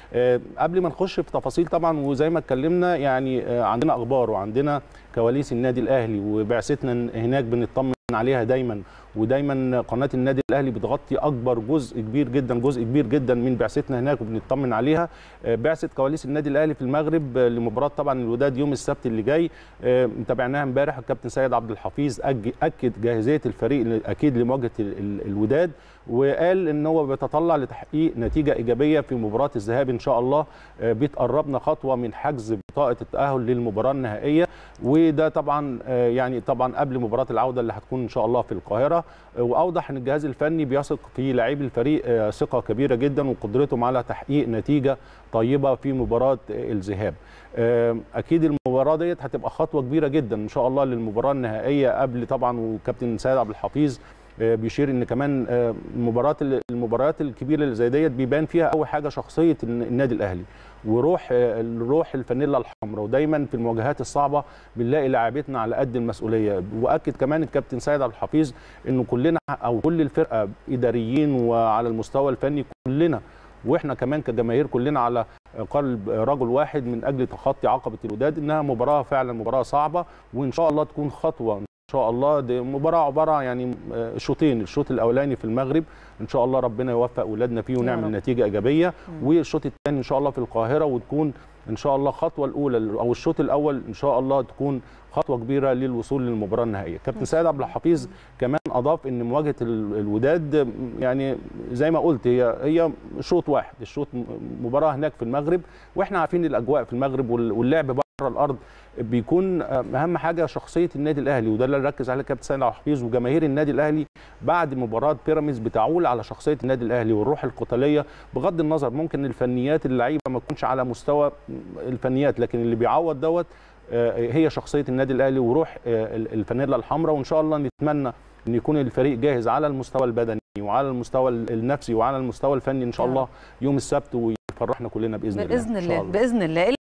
آه، قبل ما نخش في تفاصيل طبعا وزي ما اتكلمنا يعني آه، عندنا اخبار وعندنا كواليس النادي الاهلي وبعثتنا هناك بنطمن عليها دايما ودايما قناه النادي الاهلي بتغطي اكبر جزء كبير جدا جزء كبير جدا من بعثتنا هناك وبنطمن عليها آه، بعثه كواليس النادي الاهلي في المغرب آه، لمباراه طبعا الوداد يوم السبت اللي جاي آه، تابعناها امبارح الكابتن سيد عبد الحفيظ أج- اكد جاهزيه الفريق ل- اكيد لمواجهه ال- ال- الوداد وقال ان هو بيتطلع لتحقيق نتيجه ايجابيه في مباراه الذهاب ان شاء الله آه، بتقربنا خطوه من حجز بطاقه التاهل للمباراه النهائيه وده طبعا آه، يعني طبعا قبل مباراه العوده اللي هتكون ان شاء الله في القاهره آه، واوضح ان الجهاز الفني بيثق في لاعبي الفريق آه، ثقه كبيره جدا وقدرتهم على تحقيق نتيجه طيبه في مباراه آه، الذهاب آه، اكيد المباراه ديت هتبقى خطوه كبيره جدا ان شاء الله للمباراه النهائيه قبل طبعا وكابتن سيد عبد الحفيظ آه، بيشير ان كمان آه، المباريات المباريات الكبيره اللي زي ديت بيبان فيها اول حاجه شخصيه الن- النادي الاهلي وروح آه، الروح الفانيلا الحمراء ودايما في المواجهات الصعبه بنلاقي لاعبتنا على قد المسؤوليه واكد كمان الكابتن سيد عبد الحفيظ انه كلنا او كل الفرقه اداريين وعلى المستوى الفني كلنا واحنا كمان كجماهير كلنا على قلب رجل واحد من اجل تخطي عقبه الوداد انها مباراه فعلا مباراه صعبه وان شاء الله تكون خطوه ان شاء الله دي مباراه عباره يعني آه، شوطين الشوط الاولاني في المغرب ان شاء الله ربنا يوفق اولادنا فيه يا ونعمل رب. نتيجه ايجابيه والشوط الثاني ان شاء الله في القاهره وتكون ان شاء الله الخطوه الاولى او الشوط الاول ان شاء الله تكون خطوه كبيره للوصول للمباراه النهائيه كابتن سيد عبد الحفيظ كمان اضاف ان مواجهه ال- الوداد يعني زي ما قلت هي هي شوط واحد الشوط م- مباراه هناك في المغرب واحنا عارفين الاجواء في المغرب وال- واللعب بره الارض بيكون اهم حاجه شخصيه النادي الاهلي وده اللي ركز عليه كابتن سيد عبد الحفيظ وجماهير النادي الاهلي بعد مباراه بيراميدز بتعول على شخصيه النادي الاهلي والروح القتاليه بغض النظر ممكن الفنيات اللعيبه ما تكونش على مستوى الفنيات لكن اللي بيعوض دوت آه، هي شخصيه النادي الاهلي وروح آه، الفانيلا الحمراء وان شاء الله نتمنى ان يكون الفريق جاهز على المستوى البدني وعلى المستوى النفسي وعلى المستوى الفني ان شاء يا الله يوم السبت ويفرحنا كلنا باذن الله باذن إن شاء الله باذن الله